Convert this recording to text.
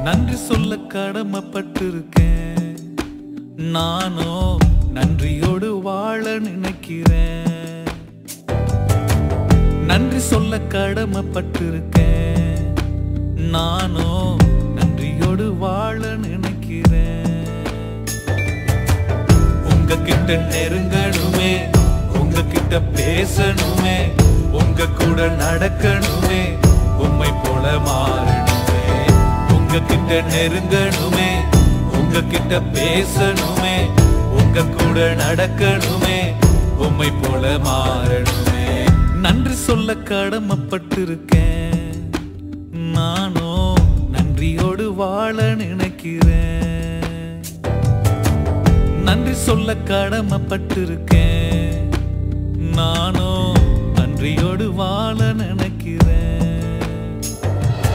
நன்றி சொல்ல கடமைப்பட்டிருக்கேன் நானோ நன்றியோடு வாழ நினைக்கிறேன் நன்றி சொல்ல கடமைப்பட்டிருக்கேன் நானோ நன்றியோடு வாழ நினைக்கிறேன் உங்ககிட்ட நெருங்கணுமே உங்ககிட்ட பேசணுமே உங்க கூட நடக்கணுமே உம்மை போல மாறணுமே உங்ககிட்ட நெருங்கணுமே உங்ககிட்ட பேசணுமே உங்க கூட நடக்கணுமே உம்மை போல மாறணுமே நன்றி சொல்ல கடமைப்பட்டிருக்கேன் நானோ நன்றியோடு வாழ நினைக்கிறேன் நன்றி சொல்ல கடமைப்பட்டிருக்கேன் நானோ நன்றியோடு வாழ நினைக்கிறேன்